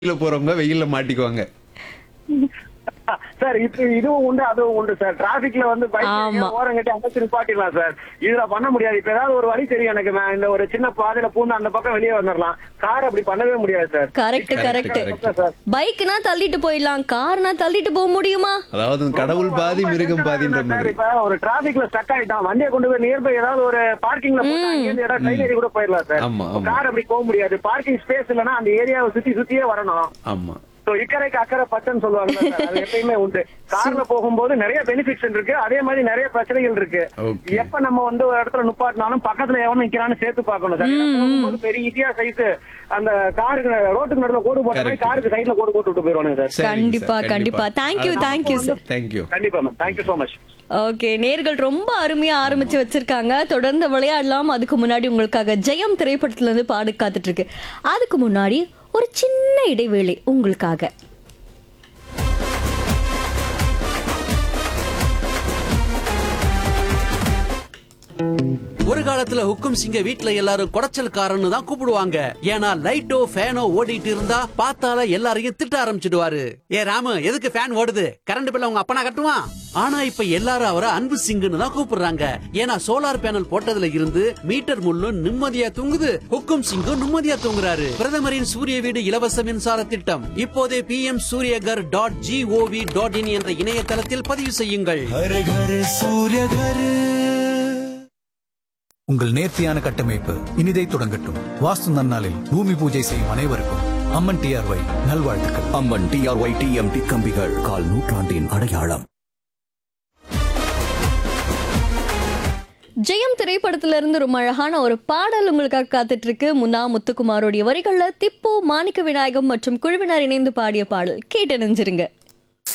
வெயில போறவங்க வெயில்ல மாட்டிக்குவாங்க சார் இப்ப இதுவும் உண்டு அதுவும் உண்டு சார் டிராபிக்ல வந்து ஆமா. பைக் ஓரம் கட்டி அங்க நிப்பாட்டிடலாம் சார் இதுல பண்ண முடியாது இப்ப ஏதாவது ஒரு வழி தெரியும் எனக்கு நான் இந்த ஒரு சின்ன பாதையில பூந்து அந்த பக்கம் வெளியே வந்துடலாம் கார் அப்படி பண்ணவே முடியாது sir correct correct correct. Sir பைக்னா தள்ளிட்டு போயிடலாம் கார்னா தள்ளிட்டு போக முடியுமா அதாவது கடவுள் பாதி மிருகம் பாதின்ற சார் மாதிரி இப்ப ஒரு டிராபிக்ல ஸ்டக் ஆயிட்டான் வண்டியை கொண்டு போய் நியர்பை ஏதாவது ஒரு பார்க்கிங்ல போட்டு அங்கேயிருந்து ஏதாவது ட்ரெயின் ஏறி கூட போயிடலாம் சார் ஆமா, ஆமா. கார் அப்படி போக முடியாது பார்க்கிங் ஸ்பேஸ் இல்லைன்னா அந்த ஏரியாவை சுத்தி சுத்தியே வரணும் ஆமா சோ இக்கரைக்கு அக்கறை பச்சைன்னு சொல்லுவாங்க சார் அது எப்பயுமே உண்டு கார்ல போகும்போது நிறைய பெனிஃபிட்ஸ் இருக்கு அதே மாதிரி நிறைய பிரச்சனைகள் இருக்கு Okay. எப்ப நம்ம வந்து ஒரு இடத்துல நிப்பாட்டினாலும் பக்கத்துல எவன் நிக்கிறான்னு சேர்த்து பார்க்கணும் சார் ஏன்னா போகும்போது பெரிய ஈஸியா சைஸ் அந்த காருக்கு ரோட்டுக்கு நடுவுல கோடு போட்ட மாதிரி Correct. காருக்கு சைடுல கோடு போட்டு விட்டு போயிருவானுங்க சார் சரிங்க கண்டிப்பா சார், கண்டிப்பா தேங்க்யூ தேங்க்யூ சார் தேங்க்யூ கண்டிப்பா ma'am thank you so much okay நேர்கள் ரொம்ப அருமையா ஆரம்பிச்சு வச்சிருக்காங்க தொடர்ந்து விளையாடலாம் அதுக்கு முன்னாடி உங்களுக்காக ஜெயம் திரைப்படத்துல இருந்து பாடு காத்துட்டு இருக்கு அதுக்கு முன்னாடி ஒரு சின்ன இடைவேளை உங்களுக்காக ஒரு காலத்துல ஹுக்கும் சிங்க வீட்ல எல்லாரும் குடைச்சல்காரன்னு தான் கூப்பிடுவாங்க ஏன்னா லைட்டோ ஃபேனோ ஓடிட்டு இருந்தா பார்த்தால எல்லாரையும் திட்ட ஆரம்பிச்சிடுவாரு ஏ ராமு எதுக்கு ஃபேன் ஓடுது கரண்ட் பில்ல உங்க அப்பனா கட்டுவான் ஆனா இப்ப எல்லாரும் அவரை அன்பு சிங்குன்னு தான் கூப்பிடுறாங்க ஏன்னா சோலார் பேனல் போட்டதுல இருந்து மீட்டர் முள்ளும் நிம்மதியா தூங்குது ஹுக்கும் சிங்கும் நிம்மதியா தூங்குறாரு பிரதமரின் சூரிய வீடு இலவச மின்சார திட்டம் இப்போதே P M Suryaghar dot G O V dot in என்ற இணையதளத்தில் பதிவு செய்யுங்கள் हर घर सूर्य घर உங்கள் நேர்த்தியான கட்டமைப்பு இனிதை தொடங்கட்டும் வாஸ்து நன்னாளில் பூமி பூஜை செய்யும் அனைவருக்கும் அம்மன் டிஆர்ஒய் நல்வாழ்த்துக்கள் அம்மன் டிஆர்ஒய் டிஎம்டி கம்பிகள் கால் நூற்றாண்டின் அடையாளம் ஜெயம் திரைப்படத்துல இருந்து ரொம்ப அழகான ஒரு பாடல் உங்களுக்காக காத்துட்டு இருக்கு முன்னா முத்துக்குமாரோடைய வரிகள்ல திப்பு மாணிக்க விநாயகம் மற்றும் குழுவினர் இணைந்து பாடிய பாடல் கேட்டு நினைஞ்சிருங்க